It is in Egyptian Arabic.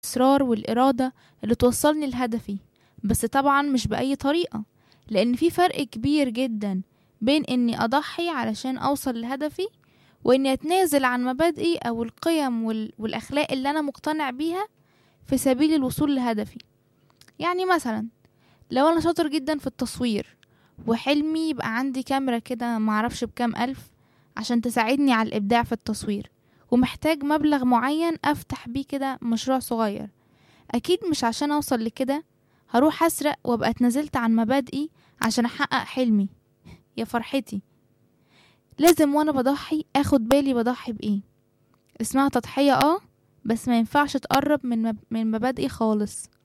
الإصرار والإرادة اللي توصلني لهدفي بس طبعا مش بأي طريقة لأن في فرق كبير جدا بين إني أضحي علشان أوصل لهدفي وإني أتنازل عن مبادئي أو القيم وال- والأخلاق اللي أنا مقتنع بيها في سبيل الوصول لهدفي يعني مثلا لو أنا شاطر جدا في التصوير وحلمي يبقى عندي كاميرا كده معرفش بكام ألف عشان تساعدني على الإبداع في التصوير ومحتاج مبلغ معين أفتح بيه كده مشروع صغير أكيد مش عشان أوصل لكده هروح أسرق وأبقى اتنازلت عن مبادئي عشان أحقق حلمي يا فرحتي لازم وأنا بضحي أخد بالي بضحي بإيه اسمها تضحية اه بس ما ينفعش تقرب من مب... من مبادئي خالص